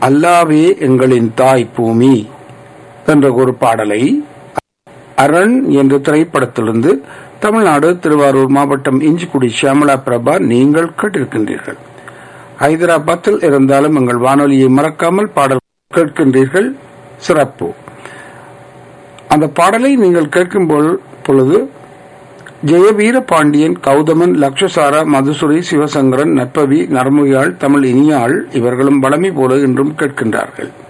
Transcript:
அல்லாவே எங்களின் தாய் பூமி என்ற ஒரு பாடலை அரண் என்ற திரைப்படத்திலிருந்து தமிழ்நாடு திருவாரூர் மாவட்டம் இஞ்சிக்குடி சியாமலா பிரபா நீங்கள் கேட்டிருக்கின்றீர்கள் ஹைதராபாத்தில் இருந்தாலும் எங்கள் வானொலியை மறக்காமல் பாடல் கேட்கின்றீர்கள் சிறப்பு அந்த பாடலை நீங்கள் கேட்கும் பொழு- பொழுது ஜெயவீர பாண்டியன் கௌதமன் லக்ஷசாரா மதுசுரி சிவசங்கரன் நற்பவி நர்முகியாள் தமிழ் இனியாள் இவர்களும் வளமை போல இன்றும் கேட்கின்றார்கள்